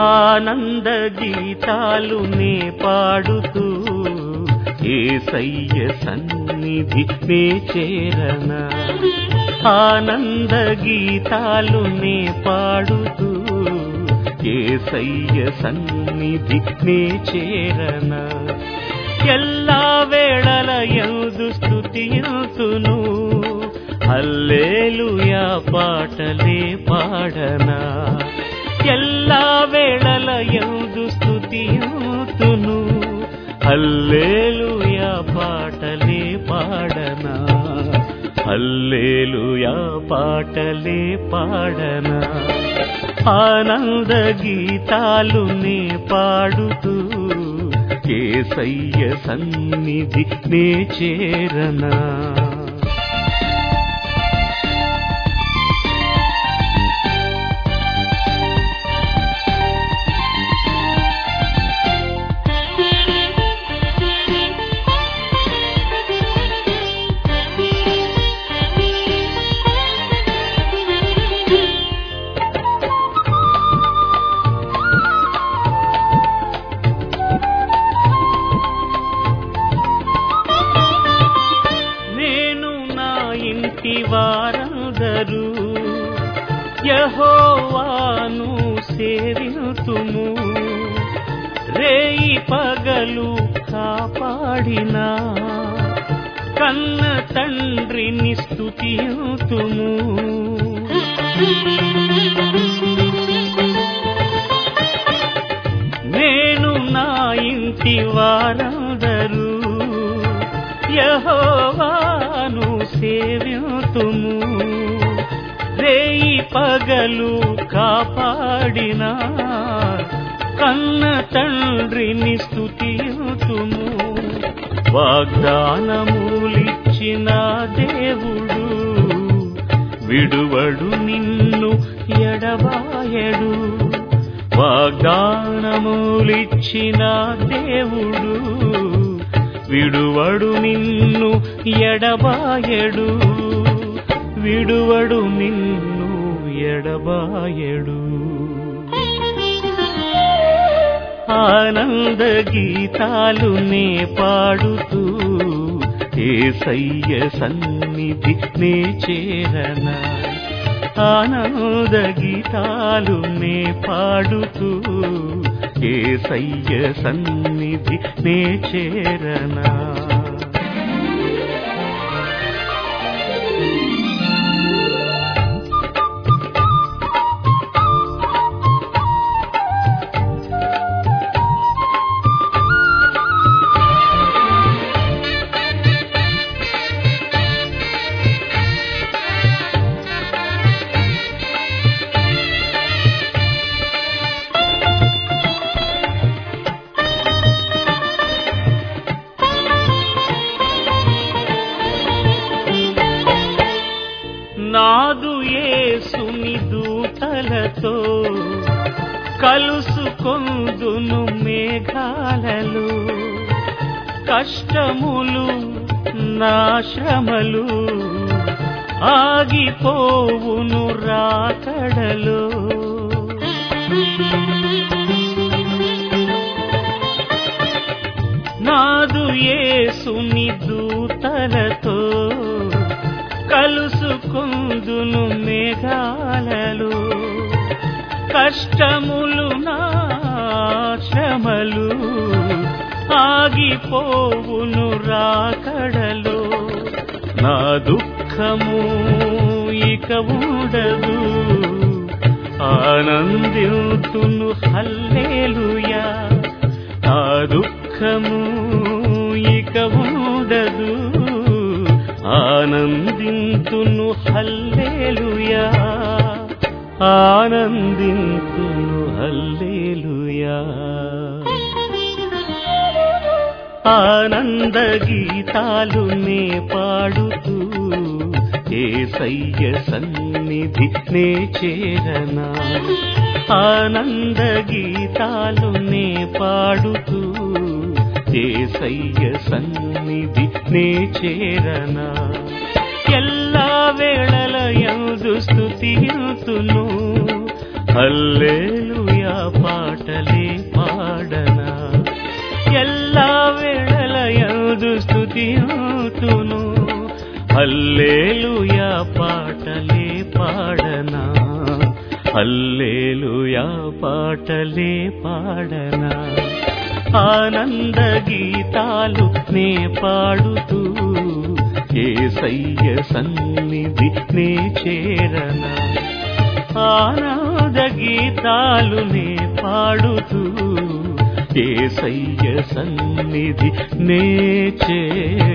ఆనంద గీతాలు నే పాడుతూ ఏసయ్య సన్నిధి నే చేరనా ఆనంద గీతాలు నే పాడుతూ ఏసయ్య సన్నిధి నే చేరనా ఎల్లా వేళల ఎందు స్థుతియుతును హల్లేలుయా పాటలే పాడనా ఎల్లా వేళల ఎందు స్థుతియుతును హల్లేలుయా పాటలే పాడనా హల్లేలుయా పాటలే పాడనా ఆనంద గీతాలు నే పాడుతూ కేసయ్య సన్నిధి నే చేరనా నేను నా ఇంటి వారందరూ యహోవాను సేవితుము రేయి పగలు కాపాడినా కన్న తండ్రిని స్తుతియుతుము నేను నా ఇంటి వారందరూ యహోవాను సేవ్యుతుము రేయి పగలు కాపాడిన కన్న తండ్రిని స్తుతియుతుము వాగ్దానములిచ్చిన దేవుడు విడువడు నిన్ను ఎడబాయడు వాగ్దానములిచ్చిన దేవుడు విడువడు నిన్ను ఎడబాయడు విడువడు నిన్ను ఎడబాయడు ఆనంద గీతాలు నే పాడుతూ ఏసయ్య సన్నిధి నే చేరనా ఆనంద గీతాలు నే పాడుతూ ఏసయ్య సన్నిధి నే చేరనా నాదు యేసుని దూతలతో కలుసుకొందును మేఘాలలో కష్టములు నా శ్రమలు ఆగిపోవును రాకడలో నాదు యేసుని దూతలతో కలుసుకుందును మేఘాలలో కష్టములు నా శ్రమలు ఆగిపోవును రాకడలో నా దుఃఖము ఇక ఉండదు ఆనందితును హల్లేలుయా ఆ దుఃఖము ఇక ఉండదు ఆనందింతును హల్లేలుయా ఆనందింతును హల్లేలుయా ఆనంద గీతాలు నే పాడుతూ ఏసయ్య సన్నిధి నే చేరనా ఆనంద గీతాలు నే పాడుతూ ఏసయ్య సన్నిధి నే చేరనా ఎల్లా వేళల యందు స్థుతియుతును హల్లేలు హల్లేలుయా పాటలే పాడనా ಎಲ್ಲಾ ವೇಳಲಯದು ಸ್ತುತಿಯುತುನು ಹಲ್ಲೇಲುಯಾ ಪಾಟಲೇ ಪಾಡನ ಹಲ್ಲೇಲುಯಾ పాటలే పాడనా ఆనంద గీతాలు నే పాడుతూ ఏసయ్య సన్నిధి నే చేరనా ఆనంద గీతాలు నే పాడుతూ ఏసయ్య సన్నిధి నే చేరనా